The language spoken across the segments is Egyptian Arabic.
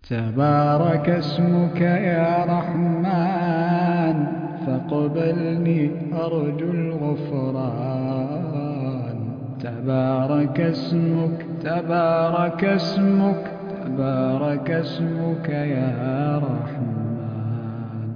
تبارك اسمك يا رحمن فاقبلني أرجو الغفران تبارك اسمك تبارك اسمك تبارك اسمك يا رحمن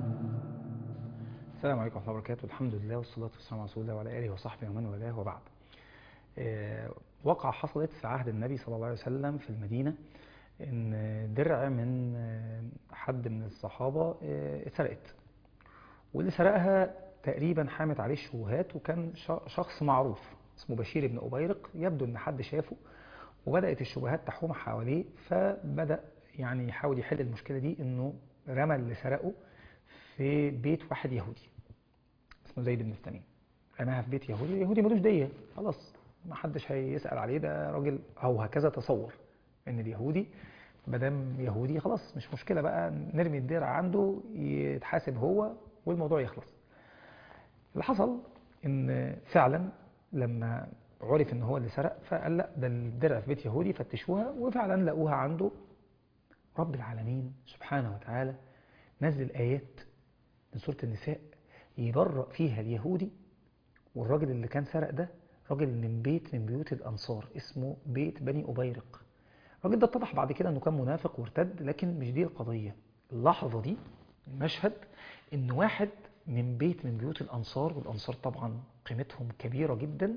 السلام عليكم ورحمة الله وبركاته الحمد لله والصلاة والسلام على رسول الله وعلى آله وصحبه ومن والاه وبعد آه، وقع حصلت في عهد النبي صلى الله عليه وسلم في المدينة ان درع من آه، حد من الصحابة آه، اتسرقت واللي سرقها تقريبا حامت عليه الشبهات وكان ش- شخص معروف اسمه بشير بن أبيرق يبدو ان حد شافه وبدأت الشبهات تحوم حواليه فبدأ يعني يحاول يحل المشكلة دي انه رمى اللي سرقه في بيت واحد يهودي اسمه زيد بن التميم رماها في بيت يهودي اليهودي ملوش دية خلاص ما حدش هيسأل عليه ده راجل أو هكذا تصور إن اليهودي مادام يهودي خلاص مش مشكلة بقى نرمي الدرع عنده يتحاسب هو والموضوع يخلص اللي حصل إن فعلا لما عرف إن هو اللي سرق فقال لا ده الدرع في بيت يهودي فتشوها وفعلا لقوها عنده رب العالمين سبحانه وتعالى نزل آيات من سورة النساء يبرأ فيها اليهودي والراجل اللي كان سرق ده راجل من بيت من بيوت الأنصار اسمه بيت بني أبيرق الراجل ده اتضح بعد كده أنه كان منافق وارتد لكن مش دي القضية اللحظة دي المشهد إن واحد من بيت من بيوت الأنصار والأنصار طبعا قيمتهم كبيرة جدا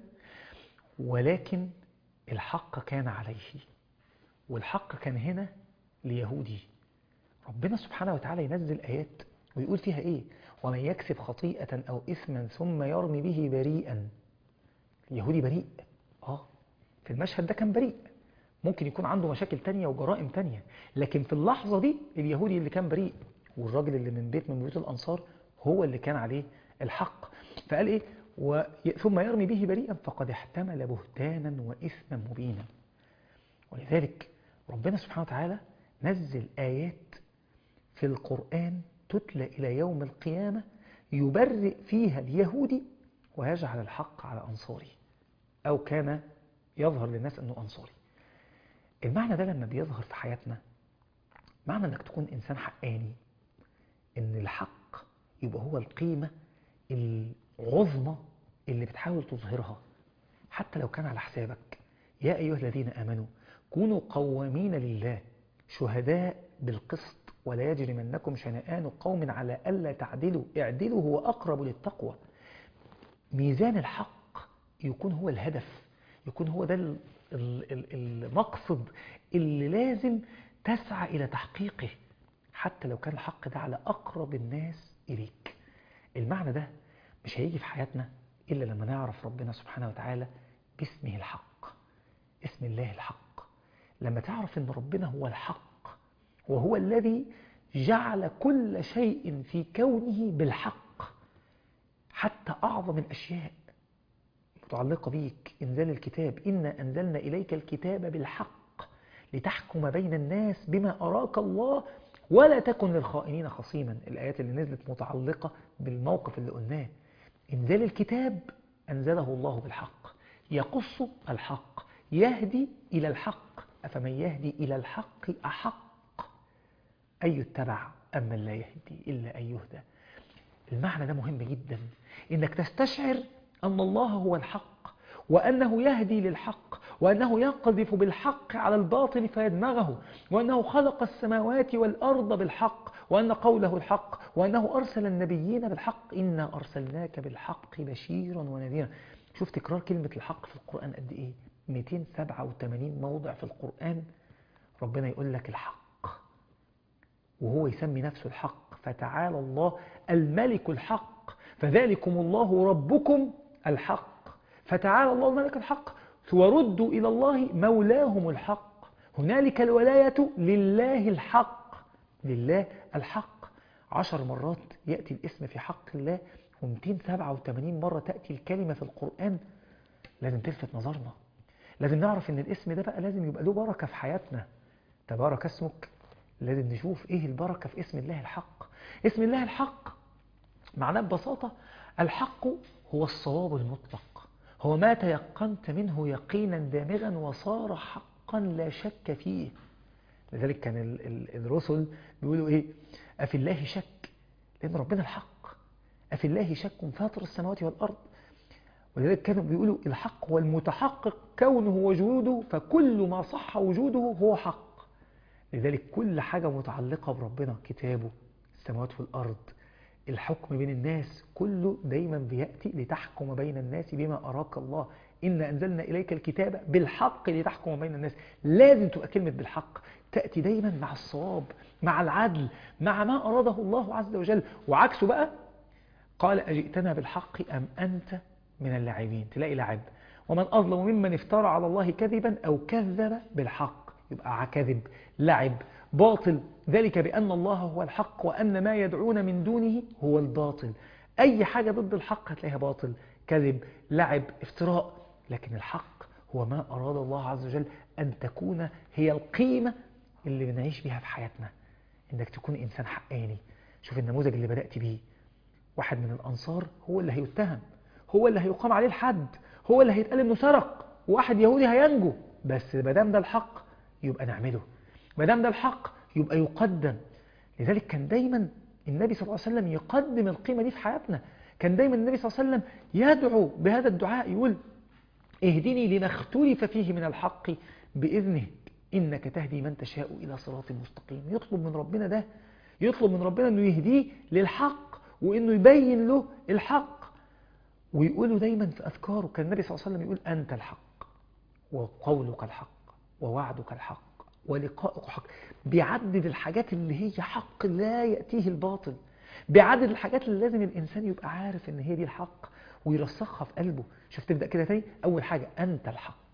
ولكن الحق كان عليه والحق كان هنا ليهودي ربنا سبحانه وتعالى ينزل آيات ويقول فيها إيه ومن يكسب خطيئة أو إثما ثم يرمي به بريئا اليهودي بريء آه في المشهد ده كان بريء ممكن يكون عنده مشاكل تانية وجرائم تانية لكن في اللحظة دي اليهودي اللي كان بريء والراجل اللي من بيت من بيوت الأنصار هو اللي كان عليه الحق فقال إيه و... ثم يرمي به بريئا فقد احتمل بهتانا وإثما مبينا ولذلك ربنا سبحانه وتعالى نزل آيات في القرآن تتلى إلى يوم القيامة يبرئ فيها اليهودي ويجعل الحق على أنصاره أو كان يظهر للناس أنه أنصاري المعنى ده لما بيظهر في حياتنا معنى أنك تكون إنسان حقاني أن الحق يبقى هو القيمة العظمى اللي بتحاول تظهرها حتى لو كان على حسابك يا أيها الذين آمنوا كونوا قوامين لله شهداء بالقسط ولا يجرمنكم شنآن قوم على ألا تعدلوا اعدلوا هو أقرب للتقوى ميزان الحق يكون هو الهدف يكون هو ده ال- ال- ال- المقصد اللي لازم تسعى إلى تحقيقه حتى لو كان الحق ده على أقرب الناس إليك المعنى ده مش هيجي في حياتنا إلا لما نعرف ربنا سبحانه وتعالى باسمه الحق اسم الله الحق لما تعرف ان ربنا هو الحق وهو الذي جعل كل شيء في كونه بالحق حتى أعظم الأشياء متعلقة بيك إنزال الكتاب إنا أنزلنا إليك الكتاب بالحق لتحكم بين الناس بما أراك الله ولا تكن للخائنين خصيما الآيات اللي نزلت متعلقة بالموقف اللي قلناه إنزال الكتاب أنزله الله بالحق يقص الحق يهدي إلى الحق أفمن يهدي إلى الحق أحق أن يتبع أما لا يهدي إلا أن يهدى المعنى ده مهم جدا إنك تستشعر أن الله هو الحق وأنه يهدي للحق وأنه يقذف بالحق على الباطل فيدمغه وأنه خلق السماوات والأرض بالحق وأن قوله الحق وأنه أرسل النبيين بالحق إنا أرسلناك بالحق بشيرا ونذيرا شوف تكرار كلمة الحق في القرآن قد إيه 287 موضع في القرآن ربنا يقول لك الحق وهو يسمي نفسه الحق فتعالى الله الملك الحق فذلكم الله ربكم الحق فتعالى الله الملك الحق وردوا إلى الله مولاهم الحق هنالك الولاية لله الحق لله الحق عشر مرات يأتي الاسم في حق الله و287 مرة تأتي الكلمة في القرآن لازم تلفت نظرنا لازم نعرف ان الاسم ده بقى لازم يبقى له بركة في حياتنا تبارك اسمك لازم نشوف ايه البركة في اسم الله الحق اسم الله الحق معناه ببساطة الحق هو الصواب المطلق هو ما تيقنت منه يقينا دامغا وصار حقا لا شك فيه لذلك كان ال ال الرسل بيقولوا ايه افي الله شك لان ربنا الحق افي الله شك فاطر السماوات والارض ولذلك كانوا بيقولوا الحق هو المتحقق كونه وجوده فكل ما صح وجوده هو حق لذلك كل حاجة متعلقة بربنا كتابه السماوات والأرض الحكم بين الناس كله دايما بيأتي لتحكم بين الناس بما أراك الله إن أنزلنا إليك الكتاب بالحق لتحكم بين الناس لازم تبقى كلمة بالحق تأتي دايما مع الصواب مع العدل مع ما أراده الله عز وجل وعكسه بقى قال أجئتنا بالحق أم أنت من اللاعبين تلاقي لاعب ومن أظلم ممن افترى على الله كذبا أو كذب بالحق يبقى كذب لعب باطل ذلك بأن الله هو الحق وأن ما يدعون من دونه هو الباطل أي حاجة ضد الحق هتلاقيها باطل كذب لعب افتراء لكن الحق هو ما أراد الله عز وجل أن تكون هي القيمة اللي بنعيش بيها في حياتنا إنك تكون إنسان حقاني شوف النموذج اللي بدأت بيه واحد من الأنصار هو اللي هيتهم هو اللي هيقام عليه الحد هو اللي هيتقال انه سرق وواحد يهودي هينجو بس ما دام ده الحق يبقى نعمله ما دام ده الحق يبقى يقدم لذلك كان دايما النبي صلى الله عليه وسلم يقدم القيمة دي في حياتنا كان دايما النبي صلى الله عليه وسلم يدعو بهذا الدعاء يقول اهدني لما اختلف فيه من الحق بإذنه إنك تهدي من تشاء إلى صراط مستقيم يطلب من ربنا ده يطلب من ربنا أنه يهديه للحق وأنه يبين له الحق ويقولوا دايما في أذكاره كان النبي صلى الله عليه وسلم يقول أنت الحق وقولك الحق ووعدك الحق ولقاؤك حق بيعدد الحاجات اللي هي حق لا يأتيه الباطل بيعدد الحاجات اللي لازم الإنسان يبقى عارف إن هي دي الحق ويرسخها في قلبه شوف تبدأ كده تاني أول حاجة أنت الحق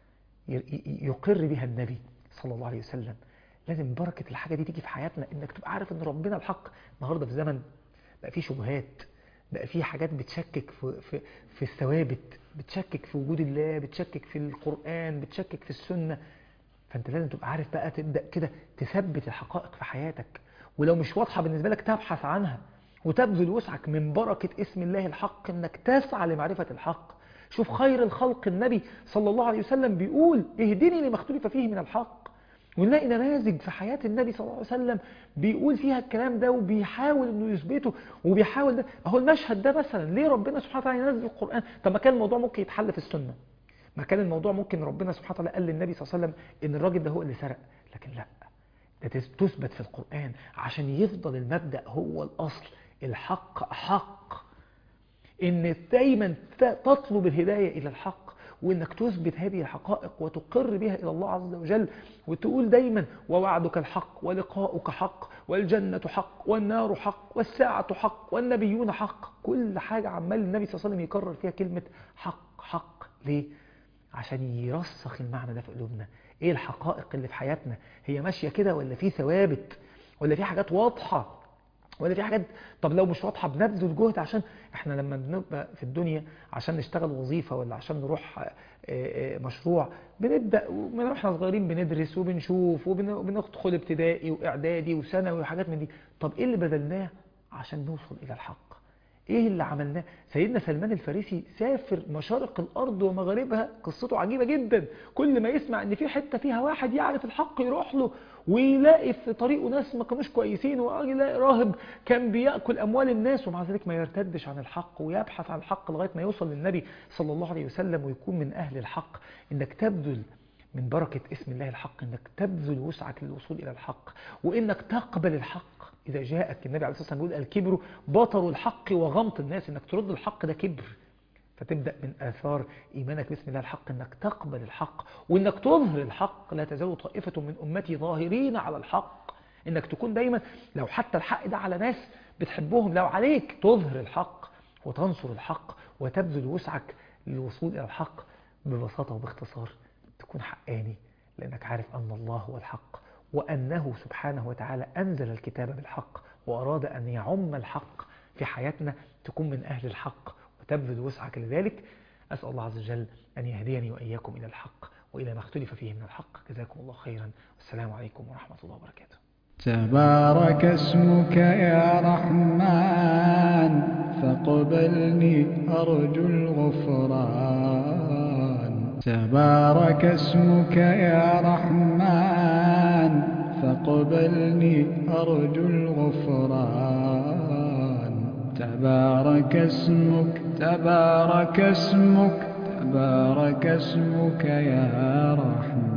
يقر بها النبي صلى الله عليه وسلم لازم بركة الحاجة دي تيجي في حياتنا إنك تبقى عارف إن ربنا الحق النهاردة في زمن بقى فيه شبهات بقى في حاجات بتشكك في, في, في الثوابت بتشكك في وجود الله بتشكك في القرآن بتشكك في السنة فانت لازم تبقى عارف بقى تبدأ كده تثبت الحقائق في حياتك ولو مش واضحة بالنسبة لك تبحث عنها وتبذل وسعك من بركة اسم الله الحق انك تسعى لمعرفة الحق شوف خير الخلق النبي صلى الله عليه وسلم بيقول اهدني لما اختلف فيه من الحق ونلاقي نماذج في حياة النبي صلى الله عليه وسلم بيقول فيها الكلام ده وبيحاول انه يثبته وبيحاول ده اهو المشهد ده مثلا ليه ربنا سبحانه وتعالى ينزل القرآن طب ما كان الموضوع ممكن يتحل في السنة ما كان الموضوع ممكن ربنا سبحانه وتعالى قال للنبي صلى الله عليه وسلم ان الراجل ده هو اللي سرق لكن لا ده تثبت في القرآن عشان يفضل المبدأ هو الأصل الحق حق ان دايما تطلب الهداية الى الحق وانك تثبت هذه الحقائق وتقر بها الى الله عز وجل وتقول دايما ووعدك الحق ولقاؤك حق والجنة حق والنار حق والساعة حق والنبيون حق كل حاجة عمال النبي صلى الله عليه وسلم يكرر فيها كلمة حق حق ليه؟ عشان يرسخ المعنى ده في قلوبنا ايه الحقائق اللي في حياتنا هي ماشية كده ولا في ثوابت ولا في حاجات واضحة ولا في حاجات طب لو مش واضحه بنبذل جهد عشان احنا لما بنبقى في الدنيا عشان نشتغل وظيفه ولا عشان نروح مشروع بنبدا من واحنا صغيرين بندرس وبنشوف وبندخل ابتدائي واعدادي وثانوي وحاجات من دي طب ايه اللي بذلناه عشان نوصل الى الحق ايه اللي عملناه سيدنا سلمان الفارسي سافر مشارق الارض ومغاربها قصته عجيبه جدا كل ما يسمع ان في حته فيها واحد يعرف الحق يروح له ويلاقي في طريقه ناس ما كانوش كويسين ويلاقي راهب كان بياكل اموال الناس ومع ذلك ما يرتدش عن الحق ويبحث عن الحق لغايه ما يوصل للنبي صلى الله عليه وسلم ويكون من اهل الحق انك تبذل من بركة اسم الله الحق انك تبذل وسعك للوصول الى الحق وانك تقبل الحق اذا جاءك النبي عليه الصلاة والسلام يقول الكبر بطر الحق وغمط الناس انك ترد الحق ده كبر فتبدأ من آثار إيمانك باسم الله الحق أنك تقبل الحق وأنك تظهر الحق لا تزال طائفة من أمتي ظاهرين على الحق أنك تكون دايما لو حتى الحق ده على ناس بتحبهم لو عليك تظهر الحق وتنصر الحق وتبذل وسعك للوصول إلى الحق ببساطة وباختصار تكون حقاني لأنك عارف أن الله هو الحق وأنه سبحانه وتعالى أنزل الكتاب بالحق وأراد أن يعم الحق في حياتنا تكون من أهل الحق وتبذل وسعك لذلك أسأل الله عز وجل أن يهديني وإياكم إلى الحق وإلى ما اختلف فيه من الحق جزاكم الله خيرا والسلام عليكم ورحمة الله وبركاته تبارك اسمك يا رحمن فاقبلني أرجو الغفران تبارك اسمك يا رحمن فاقبلني أرجو الغفران تبارك اسمك تبارك اسمك تبارك اسمك يا رحمن